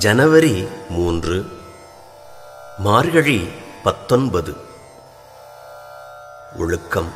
ஜனவரி மூன்று மார்கழி பத்தொன்பது ஒழுக்கம்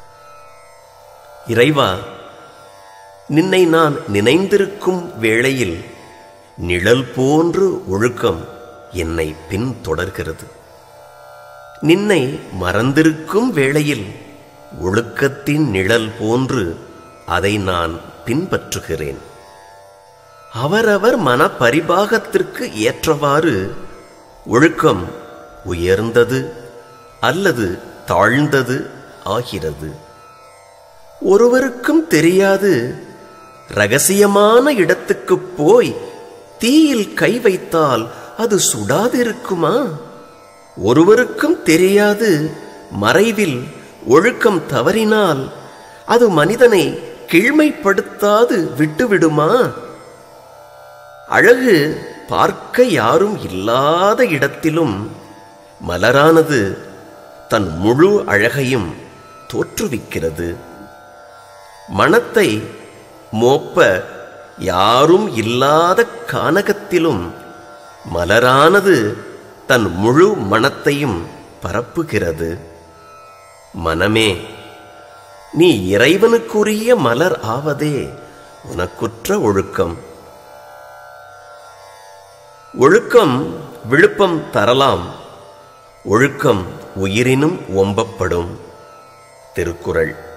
இறைவா நின்னை நான் நினைந்திருக்கும் வேளையில் நிழல் போன்று ஒழுக்கம் என்னை பின்தொடர்கிறது நின்னை மறந்திருக்கும் வேளையில் ஒழுக்கத்தின் நிழல் போன்று அதை நான் பின்பற்றுகிறேன் அவரவர் மன பரிபாகத்திற்கு ஏற்றவாறு ஒழுக்கம் உயர்ந்தது அல்லது தாழ்ந்தது ஆகிறது ஒருவருக்கும் தெரியாது ரகசியமான இடத்துக்குப் போய் தீயில் கை வைத்தால் அது சுடாதிருக்குமா ஒருவருக்கும் தெரியாது மறைவில் ஒழுக்கம் தவறினால் அது மனிதனை கீழ்மைப்படுத்தாது விட்டுவிடுமா அழகு பார்க்க யாரும் இல்லாத இடத்திலும் மலரானது தன் முழு அழகையும் தோற்றுவிக்கிறது மனத்தை மோப்ப யாரும் இல்லாத கானகத்திலும் மலரானது தன் முழு மனத்தையும் பரப்புகிறது மனமே நீ இறைவனுக்குரிய மலர் ஆவதே உனக்குற்ற ஒழுக்கம் ஒழுக்கம் விழுப்பம் தரலாம் ஒழுக்கம் உயிரினும் ஒம்பப்படும் திருக்குறள்